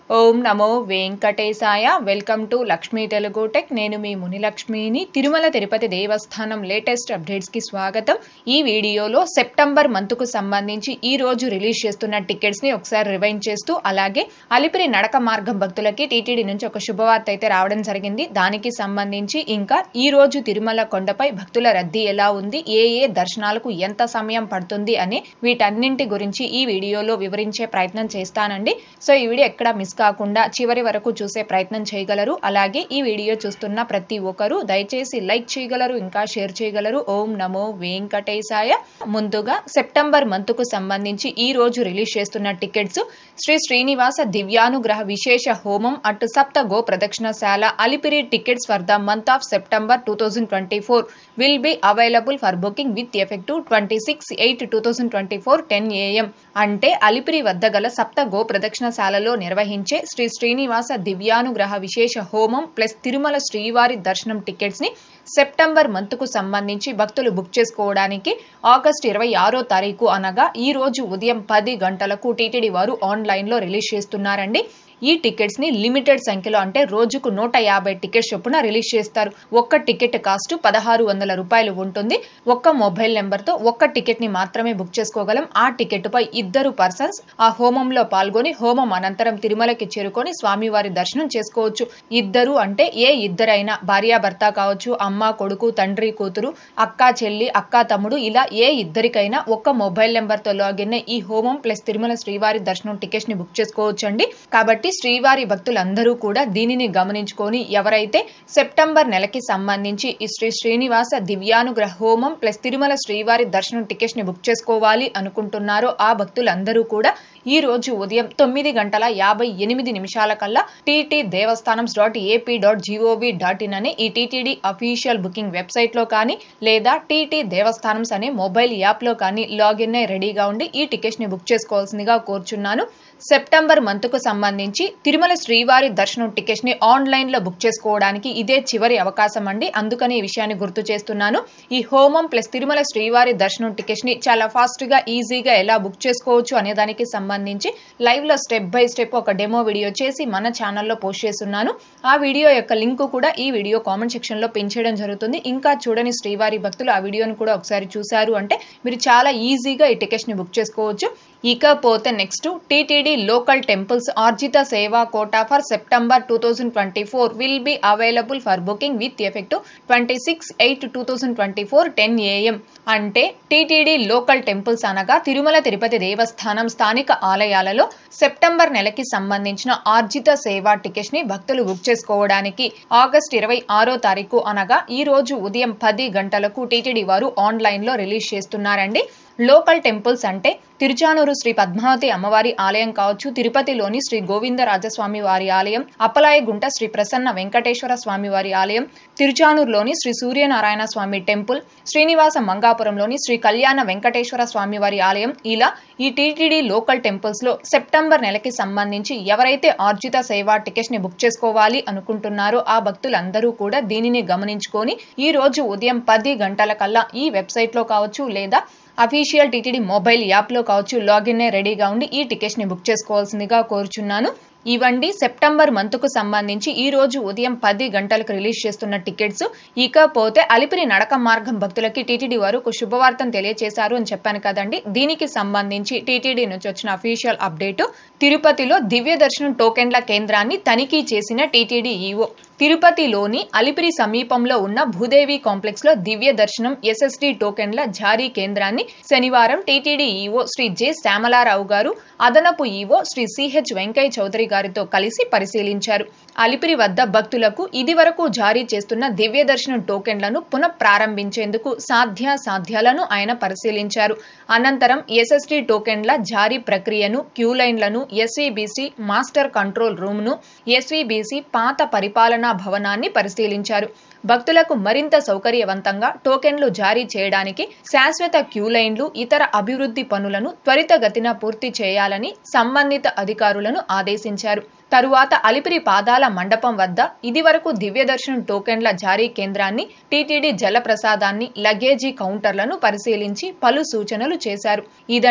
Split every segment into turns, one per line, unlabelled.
ఓం నమో వెంకటేశాయ welcome to Lakshmi Telugu tech నేను మీ మునిలక్ష్మిని తిరుమల తిరుపతి దేవస్థానం లేటెస్ట్ అప్డేట్స్ కి స్వాగతం ఈ వీడియోలో సెప్టెంబర్ మంత్ కు సంబంధించి ఈ రోజు రిలీజ్ చేస్తున్న టికెట్స్ ని ఒకసారి రివైండ్ చేస్తూ అలాగే అలిపిరి నడక మార్గం భక్తులకి టీటీడీ నుంచి ఒక శుభవార్త అయితే రావడం జరిగింది దానికి సంబంధించి ఇంకా ఈ రోజు తిరుమల కొండపై భక్తుల రద్దీ ఎలా ఉంది ఏ ఏ దర్శనాలకు ఎంత సమయం పడుతుంది అని వీటన్నింటి గురించి ఈ వీడియోలో వివరించే ప్రయత్నం చేస్తానండి సో ఈ వీడియో ఎక్కడ మిస్ కాకుండా చివరి వరకు చూసే ప్రయత్నం చేయగలరు అలాగే ఈ వీడియో చూస్తున్న ప్రతి ఒక్కరూ దయచేసి లైక్ చేయగలరు ఇంకా షేర్ చేయగలరు ఓం నమో వెంకటేశాయ ముందుగా సెప్టెంబర్ మంత్ కు సంబంధించి ఈ రోజు రిలీజ్ చేస్తున్న టికెట్స్ శ్రీ శ్రీనివాస దివ్యానుగ్రహ విశేష హోమం అటు సప్త గో ప్రదక్షిణశాల Alipiri tickets for the month of September two thousand twenty four will be available for booking with effective twenty six eight two thousand twenty four ten AM అంటే అలిపిరి వద్ద గల సప్త గో ప్రదక్షిణశాలలో నిర్వహించే శ్రీ శ్రీనివాస దివ్యానుగ్రహ విశేష హోమం ప్లస్ తిరుమల శ్రీవారి దర్శనం టికెట్స్ ని సెప్టెంబర్ మంత్ కు సంబంధించి భక్తులు బుక్ చేసుకోవడానికి ఆగస్ట్ ఇరవై ఆరో తారీఖు అనగా ఈ రోజు ఉదయం పది గంటలకు టీటీడీ వారు ఆన్లైన్ లో రిలీజ్ చేస్తున్నారండి ఈ టికెట్స్ ని లిమిటెడ్ సంఖ్యలో అంటే రోజుకు నూట యాభై టికెట్స్ చొప్పున రిలీజ్ చేస్తారు ఒక్క టికెట్ కాస్ట్ పదహారు వందల రూపాయలు ఉంటుంది ఒక్క మొబైల్ నెంబర్ తో ఒక్క టికెట్ ని మాత్రమే బుక్ చేసుకోగలం ఆ టికెట్ పై ఇద్దరు పర్సన్స్ ఆ హోమంలో పాల్గొని హోమం అనంతరం తిరుమలకి చేరుకొని స్వామివారి దర్శనం చేసుకోవచ్చు ఇద్దరు అంటే ఏ ఇద్దరైనా భార్యాభర్త కావచ్చు అమ్మ కొడుకు తండ్రి కూతురు అక్క చెల్లి అక్క తమ్ముడు ఇలా ఏ ఇద్దరికైనా ఒక్క మొబైల్ నెంబర్ తో లాగిన్ అయి ఈ హోమం ప్లస్ తిరుమల శ్రీవారి దర్శనం టికెట్స్ ని బుక్ చేసుకోవచ్చండి కాబట్టి శ్రీవారి భక్తులందరూ కూడా దీనిని గమనించుకొని ఎవరైతే సెప్టెంబర్ నెలకి సంబంధించి ఈ శ్రీ శ్రీనివాస దివ్యానుగ్రహ హోమం ప్లస్ తిరుమల శ్రీవారి దర్శనం టికెట్స్ ని బుక్ చేసుకోవాలి అనుకుంటున్నారో ఆ భక్తులందరూ కూడా ఈ రోజు ఉదయం తొమ్మిది గంటల యాభై ఎనిమిది నిమిషాల కల్లా TT Devasthanam dot AP dot gov dot in అనే ఈ టీటీడీ అఫీషియల్ బుకింగ్ వెబ్సైట్ లో కానీ లేదా టీటీ దేవస్థానమ్స్ అనే మొబైల్ యాప్ లో కానీ లాగిన్ అయి రెడీగా ఉండి ఈ టికెట్స్ ని బుక్ చేసుకోవాల్సిందిగా కోరుచున్నాను సెప్టెంబర్ మంత్ కు సంబంధించి తిరుమల శ్రీవారి దర్శనం టికెట్స్ ని ఆన్లైన్ లో బుక్ చేసుకోవడానికి ఇదే చివరి అవకాశం అండి అందుకని ఈ విషయాన్ని గుర్తు చేస్తున్నాను ఈ హోమం ప్లస్ తిరుమల శ్రీవారి దర్శనం టికెట్స్ ని చాలా ఫాస్ట్ గా ఈజీగా ఎలా బుక్ చేసుకోవచ్చు అనే దానికి సంబంధించి లైవ్ లో స్టెప్ బై స్టెప్ ఒక డెమో వీడియో చేసి మన ఛానల్లో పోస్ట్ చేస్తున్నాను ఆ వీడియో యొక్క లింక్ కూడా ఈ వీడియో కామెంట్ సెక్షన్ లో పెంచేయడం జరుగుతుంది ఇంకా చూడని శ్రీవారి భక్తులు ఆ వీడియోను కూడా ఒకసారి చూశారు అంటే మీరు చాలా ఈజీగా ఈ టికెట్స్ ని బుక్ చేసుకోవచ్చు ఇకపోతే నెక్స్ట్ టీటీడీ లోకల్ టెంపుల్స్ ఆర్జిత సేవా quota for September two thousand twenty four will be available for booking with effect twenty six eight two thousand twenty four ten AM అంటే టీటీడీ లోకల్ టెంపుల్స్ అనగా తిరుమల తిరుపతి దేవస్థానం స్థానిక ఆలయాలలో September నెలకి సంబంధించిన ఆర్జిత సేవా టికెట్స్ ని భక్తులు బుక్ చేసుకోవడానికి ఆగస్ట్ ఇరవై ఆరో తారీఖు అనగా ఈ రోజు ఉదయం పది గంటలకు టీటీడీ వారు ఆన్లైన్ లో రిలీజ్ చేస్తున్నారండి లోకల్ టెంపుల్స్ అంటే తిరుచానూరు శ్రీ పద్మావతి అమ్మవారి ఆలయం కావచ్చు తిరుపతిలోని శ్రీ గోవిందరాజస్వామి వారి ఆలయం అప్పలాయగుంట శ్రీ ప్రసన్న వెంకటేశ్వర స్వామి వారి ఆలయం తిరుచానూరులోని శ్రీ సూర్యనారాయణ స్వామి టెంపుల్ శ్రీనివాస మంగాపురంలోని శ్రీ కళ్యాణ వెంకటేశ్వర స్వామి వారి ఆలయం ఇలా ఈ టీటీడీ లోకల్ టెంపుల్స్ లో సెప్టెంబర్ నెలకి సంబంధించి ఎవరైతే ఆర్జిత సేవా టికెట్స్ ని బుక్ చేసుకోవాలి అనుకుంటున్నారో ఆ భక్తులందరూ కూడా దీనిని గమనించుకొని ఈ రోజు ఉదయం పది గంటల కల్లా ఈ వెబ్సైట్ లో కావచ్చు లేదా అఫీషియల్ టీటీడీ మొబైల్ యాప్లో కావచ్చు లాగిన్ రెడీగా ఉండి ఈ టికెట్స్ని బుక్ చేసుకోవాల్సిందిగా కోరుచున్నాను ఇవండి సెప్టెంబర్ మంత్ కు సంబంధించి ఈ రోజు ఉదయం పది గంటలకు రిలీజ్ చేస్తున్న టికెట్స్ ఇకపోతే అలిపిరి నడక మార్గం భక్తులకి టీటీడీ వారు ఒక శుభవార్తను తెలియజేశారు అని చెప్పాను కదండి దీనికి సంబంధించి టీటీడీ నుంచి వచ్చిన అఫీషియల్ అప్డేట్ తిరుపతిలో దివ్య దర్శనం టోకెన్ల కేంద్రాన్ని తనిఖీ చేసిన టీటీడీ ఈఓ తిరుపతిలోని అలిపిరి సమీపంలో ఉన్న భూదేవి కాంప్లెక్స్ లో దివ్య దర్శనం ఎస్ఎస్డి టోకెన్ల జారీ కేంద్రాన్ని శనివారం TTD EO Shri J Shyamala Rao గారు అదనపు ఈఓ శ్రీ సిహెచ్ వెంకయ్య చౌదరి గారితో కలిసి పరిశీలించారు అలిపిరి వద్ద భక్తులకు ఇదివరకు జారీ చేస్తున్న దివ్య దర్శనం టోకెన్లను పునః ప్రారంభించేందుకు సాధ్యాసాధ్యాలను ఆయన పరిశీలించారు అనంతరం ఎస్ఎస్డి టోకెన్ల జారీ ప్రక్రియను క్యూ లైన్లను ఎస్వీబీసీ మాస్టర్ కంట్రోల్ రూమ్ను ఎస్వీబీసీ పాత పరిపాలనా భవనాన్ని పరిశీలించారు భక్తులకు మరింత సౌకర్యవంతంగా టోకెన్లు జారీ చేయడానికి శాశ్వత క్యూ లైన్లు ఇతర అభివృద్ధి పనులను త్వరితగతిన పూర్తి చేయాలని సంబంధిత అధికారులను ఆదేశించారు తరువాత అలిపిరి పాదాల మండపం వద్ద ఇదివరకు దివ్య దర్శనం టోకెన్ల జారీ కేంద్రాన్ని టీటీడీ జలప్రసాదాన్ని లగేజీ కౌంటర్లను పరిశీలించి పలు సూచనలు చేశారు ఇదండి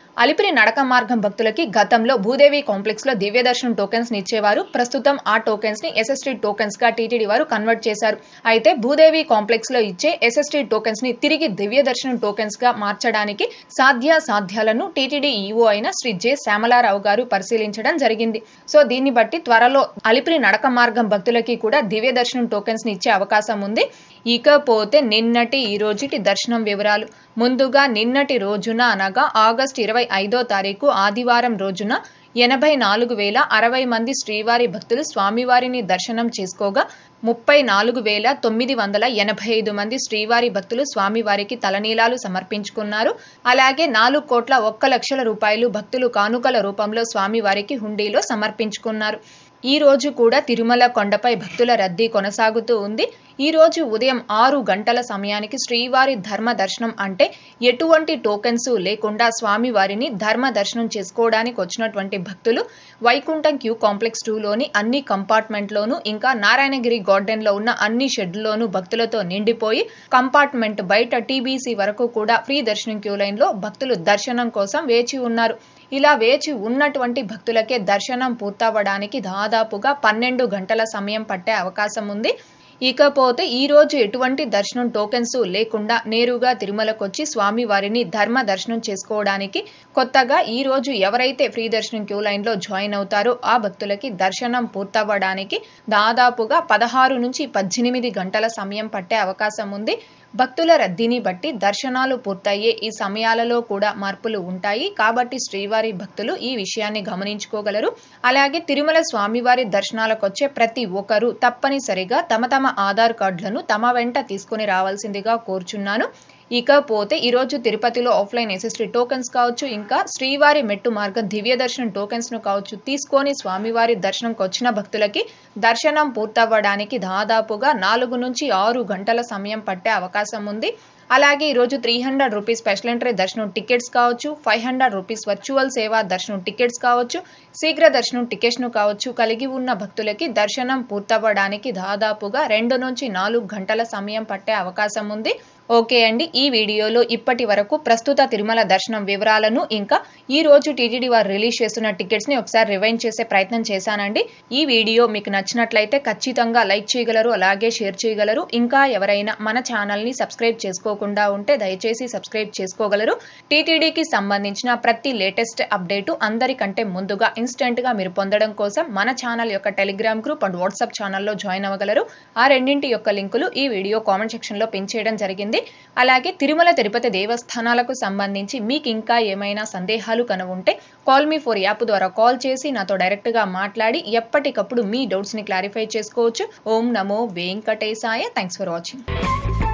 అలిపిరి నడక మార్గం భక్తులకి గతంలో భూదేవి కాంప్లెక్స్ లో దివ్య దర్శనం టోకెన్స్ ని ఇచ్చేవారు ప్రస్తుతం ఆ టోకెన్స్ ని ఎస్ఎస్టీ టోకెన్స్ గా టీటీడీ వారు కన్వర్ట్ చేశారు అయితే భూదేవి కాంప్లెక్స్ లో ఇచ్చే ఎస్ఎస్టీ టోకెన్స్ ని తిరిగి దివ్య దర్శనం టోకెన్స్ గా మార్చడానికి సాధ్య సాధ్యాలను టీటీడీ ఈవో అయిన శ్రీ జె శ్యామలారావు గారు పరిశీలించడం జరిగింది సో దీన్ని బట్టి త్వరలో అలిపిరి నడక మార్గం భక్తులకి కూడా దివ్య దర్శనం టోకెన్స్ ని ఇచ్చే అవకాశం ఉంది ఇకపోతే నిన్నటి ఈ రోజుటి దర్శనం వివరాలు ముందుగా నిన్నటి రోజున అనగా ఆగస్టు ఇరవై ఐదో తారీఖు ఆదివారం రోజున ఎనభై నాలుగు వేల అరవై మంది శ్రీవారి భక్తులు స్వామివారిని దర్శనం చేసుకోగా ముప్పై నాలుగు వేల తొమ్మిది వందల ఎనభై ఐదు మంది శ్రీవారి భక్తులు స్వామివారికి తలనీలాలు సమర్పించుకున్నారు అలాగే నాలుగు కోట్ల ఒక్క లక్షల రూపాయలు భక్తులు కానుకల రూపంలో స్వామివారికి హుండీలో సమర్పించుకున్నారు ఈ రోజు కూడా తిరుమల కొండపై భక్తుల రద్దీ కొనసాగుతూ ఉంది ఈ రోజు ఉదయం ఆరు గంటల సమయానికి శ్రీవారి ధర్మ దర్శనం అంటే ఎటువంటి టోకెన్స్ లేకుండా స్వామివారిని ధర్మ దర్శనం చేసుకోవడానికి వచ్చినటువంటి భక్తులు వైకుంఠం క్యూ కాంప్లెక్స్ టూలోని అన్ని కంపార్ట్మెంట్లోనూ ఇంకా నారాయణగిరి గార్డెన్లో ఉన్న అన్ని షెడ్లోనూ భక్తులతో నిండిపోయి కంపార్ట్మెంట్ బయట టీబీసీ వరకు కూడా ఫ్రీ దర్శనం క్యూ లైన్లో భక్తులు దర్శనం కోసం వేచి ఉన్నారు ఇలా వేచి ఉన్నటువంటి భక్తులకే దర్శనం పూర్తవ్వడానికి దాదాపుగా పన్నెండు గంటల సమయం పట్టే అవకాశం ఉంది ఇకపోతే ఈ రోజు ఎటువంటి దర్శనం టోకెన్స్ లేకుండా నేరుగా తిరుమలకొచ్చి స్వామి వారిని ధర్మ దర్శనం చేసుకోవడానికి కొత్తగా ఈ రోజు ఎవరైతే ఫ్రీ దర్శనం క్యూ లైన్ లో జాయిన్ అవుతారో ఆ భక్తులకి దర్శనం పూర్తవ్వడానికి దాదాపుగా పదహారు నుంచి పద్దెనిమిది గంటల సమయం పట్టే అవకాశం ఉంది భక్తుల రద్దీని బట్టి దర్శనాలు పూర్తయ్యే ఈ సమయాలలో కూడా మార్పులు ఉంటాయి కాబట్టి శ్రీవారి భక్తులు ఈ విషయాన్ని గమనించుకోగలరు అలాగే తిరుమల స్వామివారి దర్శనాలకు వచ్చే ప్రతి ఒక్కరూ తప్పనిసరిగా తమ తమ ఆధార్ కార్డులను తమ వెంట తీసుకుని రావాల్సిందిగా కోరుచున్నాను ఇకపోతే ఈరోజు తిరుపతిలో ఆఫ్లైన్ ఎస్ఎస్టీ టోకెన్స్ కావచ్చు ఇంకా శ్రీవారి మెట్టు మార్గం దివ్య దర్శనం టోకెన్స్ ను కావచ్చు తీసుకొని స్వామివారి దర్శనంకి వచ్చిన భక్తులకి దర్శనం పూర్తవ్వడానికి దాదాపుగా నాలుగు నుంచి ఆరు గంటల సమయం పట్టే అవకాశం ఉంది అలాగే ఈరోజు three hundred rupees special entry దర్శనం టికెట్స్ కావచ్చు ఫైవ్ హండ్రెడ్ రూపీస్ వర్చువల్ సేవా దర్శనం టికెట్స్ కావచ్చు శీఘ్ర దర్శనం టికెట్స్ను కావచ్చు కలిగి ఉన్న భక్తులకి దర్శనం పూర్తవ్వడానికి దాదాపుగా రెండు నుంచి నాలుగు గంటల సమయం పట్టే అవకాశం ఉంది ఓకే అండి ఈ వీడియోలో ఇప్పటి వరకు ప్రస్తుత తిరుమల దర్శనం వివరాలను ఇంకా ఈ రోజు టీటీడీ వారు రిలీజ్ చేస్తున్న టికెట్స్ ని ఒకసారి రివైండ్ చేసే ప్రయత్నం చేశానండి ఈ వీడియో మీకు నచ్చినట్లయితే ఖచ్చితంగా లైక్ చేయగలరు అలాగే షేర్ చేయగలరు ఇంకా ఎవరైనా మన ఛానల్ ని సబ్స్క్రైబ్ చేసుకోకుండా ఉంటే దయచేసి సబ్స్క్రైబ్ చేసుకోగలరు టీటీడీకి సంబంధించిన ప్రతి లేటెస్ట్ అప్డేటు అందరికంటే ముందుగా ఇన్స్టెంట్ గా మీరు పొందడం కోసం మన ఛానల్ యొక్క టెలిగ్రామ్ గ్రూప్ అండ్ వాట్సాప్ ఛానల్లో జాయిన్ అవ్వగలరు ఆ రెండింటి యొక్క లింకులు ఈ వీడియో కామెంట్ సెక్షన్ లో పిన్ చేయడం జరిగింది అలాగే తిరుమల తిరుపతి దేవస్థానాలకు సంబంధించి మీకు ఇంకా ఏమైనా సందేహాలు కన ఉంటే కాల్ మీ ఫోర్ యాప్ ద్వారా కాల్ చేసి నాతో డైరెక్ట్ గా మాట్లాడి ఎప్పటికప్పుడు మీ డౌట్స్ ని క్లారిఫై చేసుకోవచ్చు ఓం నమో వెంకటేశాయ థ్యాంక్స్ ఫర్ వాచింగ్